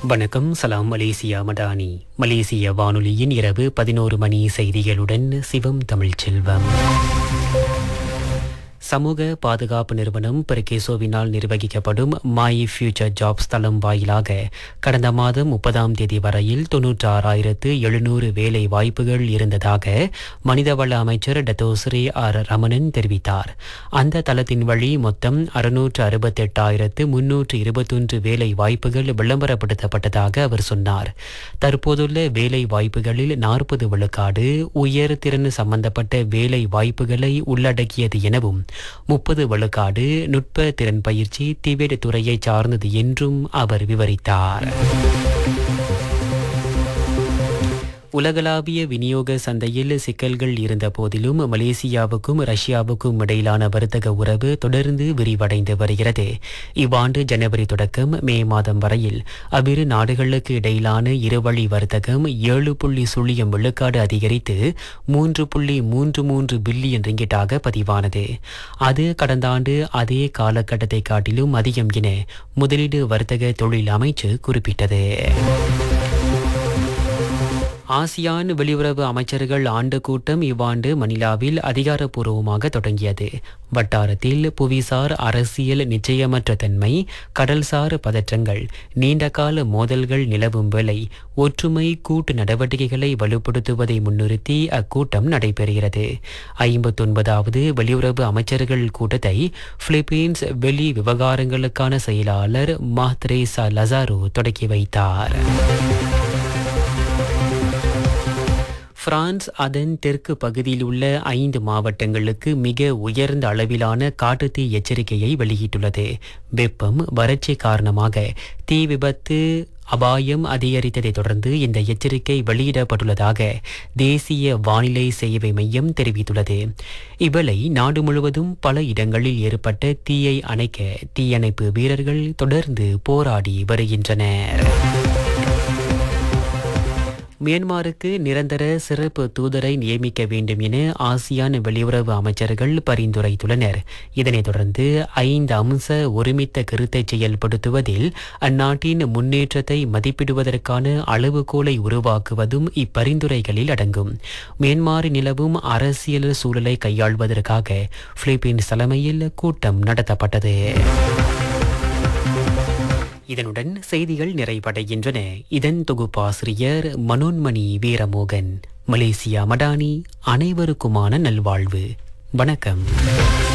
வணக்கம் சலாம் மலேசியா மடானி மலேசிய வானொலியின் இரவு பதினோரு மணி செய்திகளுடன் சிவம் தமிழ்ச்செல்வம் சமூக பாதுகாப்பு நிறுவனம் பெர்கேசோவினால் நிர்வகிக்கப்படும் மை ஃபியூச்சர் ஜாப்ஸ் தளம் வாயிலாக கடந்த மாதம் முப்பதாம் தேதி வரையில் தொன்னூற்றாறாயிரத்து எழுநூறு வேலை வாய்ப்புகள் இருந்ததாக மனிதவள அமைச்சர் டத்தோஸ்ரீ ஆர் ரமணன் தெரிவித்தார் அந்த தளத்தின் வழி மொத்தம் அறுநூற்று அறுபத்தெட்டாயிரத்து முன்னூற்று இருபத்தொன்று வேலை வாய்ப்புகள் விளம்பரப்படுத்தப்பட்டதாக அவர் சொன்னார் தற்போதுள்ள வேலை வாய்ப்புகளில் நாற்பது விழுக்காடு உயர் திறன் சம்பந்தப்பட்ட வேலை வாய்ப்புகளை உள்ளடக்கியது எனவும் முப்பது விழுக்காடு நுட்ப திறன் பயிற்சி திபெட் துறையை சார்ந்தது என்றும் அவர் விவரித்தார் உலகளாவிய விநியோக சந்தையில் சிக்கல்கள் இருந்த போதிலும் மலேசியாவுக்கும் ரஷ்யாவுக்கும் இடையிலான வர்த்தக உறவு தொடர்ந்து விரிவடைந்து வருகிறது இவ்வாண்டு ஜனவரி தொடக்கம் மே மாதம் வரையில் அவ்விரு நாடுகளுக்கு இடையிலான இருவழி வர்த்தகம் ஏழு புள்ளி சுழியம் விழுக்காடு அதிகரித்து மூன்று புள்ளி மூன்று மூன்று பில்லியன் ரிங்கிட்டாக பதிவானது அது கடந்த ஆண்டு அதே காலகட்டத்தை காட்டிலும் அதிகம் என முதலீடு வர்த்தக தொழில் அமைச்சு குறிப்பிட்டது ஆசியான் வெளியுறவு அமைச்சர்கள் ஆண்டு கூட்டம் இவ்வாண்டு மணிலாவில் அதிகாரப்பூர்வமாக தொடங்கியது வட்டாரத்தில் புவிசார் அரசியல் நிச்சயமற்ற தன்மை கடல்சார் பதற்றங்கள் நீண்டகால மோதல்கள் நிலவும் வேளை ஒற்றுமை கூட்டு நடவடிக்கைகளை வலுப்படுத்துவதை முன்னிறுத்தி அக்கூட்டம் நடைபெறுகிறது ஐம்பத்தொன்பதாவது வெளியுறவு அமைச்சர்கள் கூட்டத்தை பிலிப்பீன்ஸ் வெளி விவகாரங்களுக்கான செயலாளர் மாத்ரேசா லசாரோ தொடக்கி வைத்தார் பிரான்ஸ் அதன் தெற்கு பகுதியில் உள்ள ஐந்து மாவட்டங்களுக்கு மிக உயர்ந்த அளவிலான காட்டுத்தீ எச்சரிக்கையை வெளியிட்டுள்ளது வெப்பம் வறட்சி காரணமாக தீ விபத்து அபாயம் அதிகரித்ததை தொடர்ந்து இந்த எச்சரிக்கை வெளியிடப்பட்டுள்ளதாக தேசிய வானிலை சேவை மையம் தெரிவித்துள்ளது இவளை நாடு முழுவதும் பல இடங்களில் ஏற்பட்ட தீயை அணைக்க தீயணைப்பு வீரர்கள் தொடர்ந்து போராடி வருகின்றனர் மியான்மருக்கு நிரந்தர சிறப்பு தூதரை நியமிக்க வேண்டும் என ஆசியான் வெளியுறவு அமைச்சர்கள் பரிந்துரைத்துள்ளனர் இதனைத் தொடர்ந்து ஐந்து அம்ச ஒருமித்த கருத்தை செயல்படுத்துவதில் அந்நாட்டின் முன்னேற்றத்தை மதிப்பிடுவதற்கான அளவுகோலை உருவாக்குவதும் இப்பரிந்துரைகளில் அடங்கும் மியான்மரில் நிலவும் அரசியல் சூழலை கையாள்வதற்காக பிலிப்பீன்ஸ் தலைமையில் கூட்டம் நடத்தப்பட்டது இதனுடன் செய்திகள் நிறைவடைகின்றன இதன் தொகுப்பாசிரியர் மனோன்மணி வீரமோகன் மலேசியா மடானி அனைவருக்குமான நல்வாழ்வு வணக்கம்